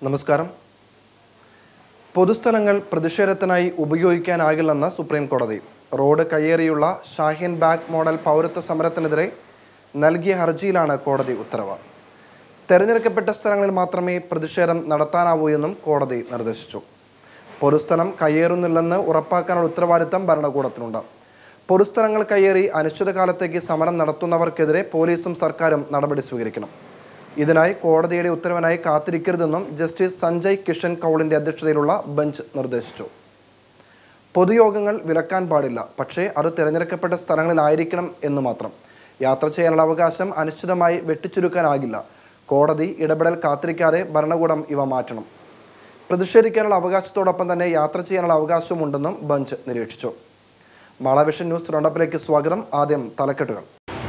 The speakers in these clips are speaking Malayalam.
നമസ്കാരം പൊതുസ്ഥലങ്ങൾ പ്രതിഷേധത്തിനായി ഉപയോഗിക്കാനാകില്ലെന്ന് സുപ്രീം കോടതി റോഡ് കയ്യേറിയുള്ള ഷാഹിൻ ബാഗ് മോഡൽ പൗരത്വ സമരത്തിനെതിരെ നൽകിയ ഹർജിയിലാണ് കോടതി ഉത്തരവ് തെരഞ്ഞെടുക്കപ്പെട്ട സ്ഥലങ്ങളിൽ മാത്രമേ പ്രതിഷേധം നടത്താനാവൂ എന്നും കോടതി നിർദ്ദേശിച്ചു പൊതുസ്ഥലം കയ്യേറുന്നില്ലെന്ന് ഉറപ്പാക്കാനുള്ള ഉത്തരവാദിത്തം ഭരണകൂടത്തിനുണ്ട് പൊതുസ്ഥലങ്ങൾ കയ്യേറി അനിശ്ചിതകാലത്തേക്ക് സമരം നടത്തുന്നവർക്കെതിരെ പോലീസും സർക്കാരും നടപടി സ്വീകരിക്കണം ഇതിനായി കോടതിയുടെ ഉത്തരവിനായി കാത്തിരിക്കരുതെന്നും ജസ്റ്റിസ് സഞ്ജയ് കിഷൻ കൗളിന്റെ അധ്യക്ഷതയിലുള്ള ബെഞ്ച് നിർദ്ദേശിച്ചു പൊതുയോഗങ്ങൾ വിലക്കാൻ പാടില്ല പക്ഷേ അത് തിരഞ്ഞെടുക്കപ്പെട്ട സ്ഥലങ്ങളിലായിരിക്കണം എന്ന് മാത്രം യാത്ര ചെയ്യാനുള്ള അവകാശം അനിശ്ചിതമായി വെട്ടിച്ചുരുക്കാനാകില്ല കോടതി ഇടപെടൽ കാത്തിരിക്കാതെ ഭരണകൂടം ഇവ മാറ്റണം പ്രതിഷേധിക്കാനുള്ള അവകാശത്തോടൊപ്പം തന്നെ യാത്ര ചെയ്യാനുള്ള അവകാശമുണ്ടെന്നും ബെഞ്ച് നിരീക്ഷിച്ചു മാളവിഷൻ ന്യൂസ് റൗണ്ടപ്പിലേക്ക് സ്വാഗതം ആദ്യം തലക്കെട്ടുകൾ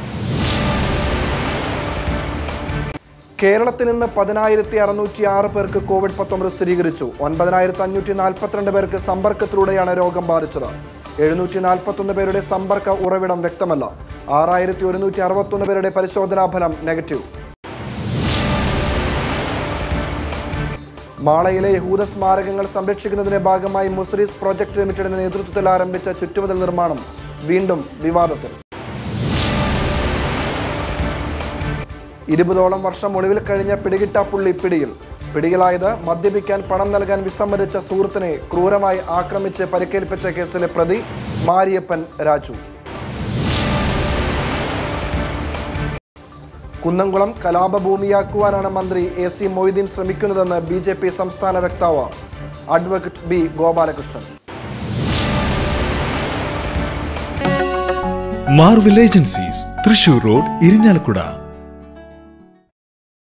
കേരളത്തിൽ നിന്ന് പതിനായിരത്തി അറുന്നൂറ്റി ആറ് പേർക്ക് കോവിഡ് പത്തൊമ്പത് സ്ഥിരീകരിച്ചു ഒൻപതിനായിരത്തി അഞ്ഞൂറ്റി നാൽപ്പത്തിരണ്ട് പേർക്ക് സമ്പർക്കത്തിലൂടെയാണ് രോഗം ബാധിച്ചത് എഴുന്നൂറ്റി നാൽപ്പത്തൊന്ന് പേരുടെ സമ്പർക്ക ഉറവിടം വ്യക്തമല്ല ആറായിരത്തി ഒരുന്നൂറ്റി അറുപത്തൊന്ന് പേരുടെ പരിശോധനാ ഫലം നെഗറ്റീവ് മാളയിലെ യഹൂദ സ്മാരകങ്ങൾ സംരക്ഷിക്കുന്നതിന്റെ ഭാഗമായി മുസ്രീസ് പ്രോജക്ട് ലിമിറ്റഡിന്റെ നേതൃത്വത്തിൽ ആരംഭിച്ച ചുറ്റുമതിൽ നിർമ്മാണം വീണ്ടും വിവാദത്തിൽ ഇരുപതോളം വർഷം ഒളിവിൽ കഴിഞ്ഞ പിടികിട്ടാപ്പുള്ളി പിടിയിൽ പിടിയിലായത് മദ്യപിക്കാൻ പണം നൽകാൻ വിസമ്മതിച്ച സുഹൃത്തിനെ ക്രൂരമായി ആക്രമിച്ച് പരിക്കേൽപ്പിച്ച കേസിലെ പ്രതി മാരിയപ്പൻ രാജു കുന്നംകുളം കലാപഭൂമിയാക്കുവാനാണ് മന്ത്രി എ സി മൊയ്തീൻ ശ്രമിക്കുന്നതെന്ന് ബി ജെ പി സംസ്ഥാന വക്താവ് advocate B Gopalakrishnan Marvel agencies Thrissur road Irinjalakuda